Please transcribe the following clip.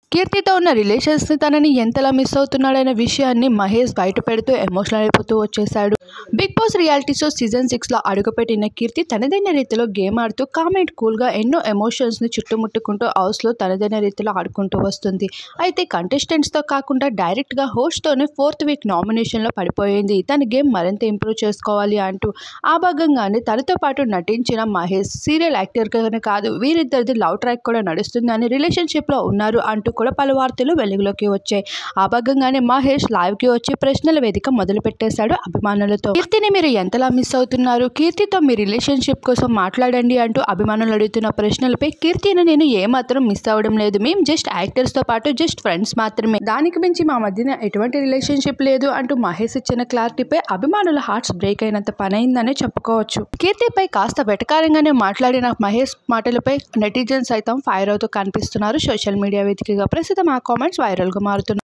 కీర్తితో ఉన్న రిలేషన్స్ని తనని ఎంతలా మిస్ అవుతున్నాడనే విషయాన్ని మహేష్ బయట పెడుతూ ఎమోషనల్ అయిపోతూ వచ్చేశాడు Big Boss reality show season సిక్స్లో అడుగుపెట్టిన కీర్తి తనదైన రీతిలో గేమ్ ఆడుతూ కామ్ అండ్ కూల్గా ఎన్నో ఎమోషన్స్ని చుట్టుముట్టుకుంటూ హౌస్లో తనదైన రీతిలో ఆడుకుంటూ వస్తుంది అయితే కంటెస్టెంట్స్తో కాకుండా డైరెక్ట్గా హోస్ట్తోనే ఫోర్త్ వీక్ నామినేషన్లో పడిపోయింది తన గేమ్ మరింత ఇంప్రూవ్ చేసుకోవాలి అంటూ ఆ భాగంగానే తనతో పాటు నటించిన మహేష్ సీరియల్ యాక్టర్గానే కాదు వీరిద్దరిది లవ్ ట్రాక్ కూడా నడుస్తుందని రిలేషన్షిప్లో ఉన్నారు అంటూ కూడా పలు వార్తలు వెలుగులోకి వచ్చాయి ఆ భాగంగానే మహేష్ లైవ్కి వచ్చి ప్రశ్నల వేదిక మొదలు పెట్టేశాడు అభిమానులతో కీర్తిని మీరు ఎంతలా మిస్ అవుతున్నారు కీర్తితో మీ రిలేషన్షిప్ కోసం మాట్లాడండి అంటూ అభిమానులు అడుగుతున్న ప్రశ్నలపై కీర్తిని నేను ఏమాత్రం మిస్ అవ్వడం లేదు మేము జస్ట్ యాక్టర్స్తో పాటు జస్ట్ ఫ్రెండ్స్ మాత్రమే దానికి మించి మా మధ్యన ఎటువంటి రిలేషన్షిప్ లేదు అంటూ మహేష్ ఇచ్చిన క్లారిటీపై అభిమానుల హార్ట్స్ బ్రేక్ అయినంత పని అయిందనే చెప్పుకోవచ్చు కీర్తిపై కాస్త వెటకారంగానే మాట్లాడిన మహేష్ మాటలపై నెటిజన్స్ సైతం ఫైర్ అవుతూ కనిపిస్తున్నారు సోషల్ మీడియా వేదికగా ప్రస్తుతం ఆ కామెంట్స్ వైరల్గా మారుతున్నాయి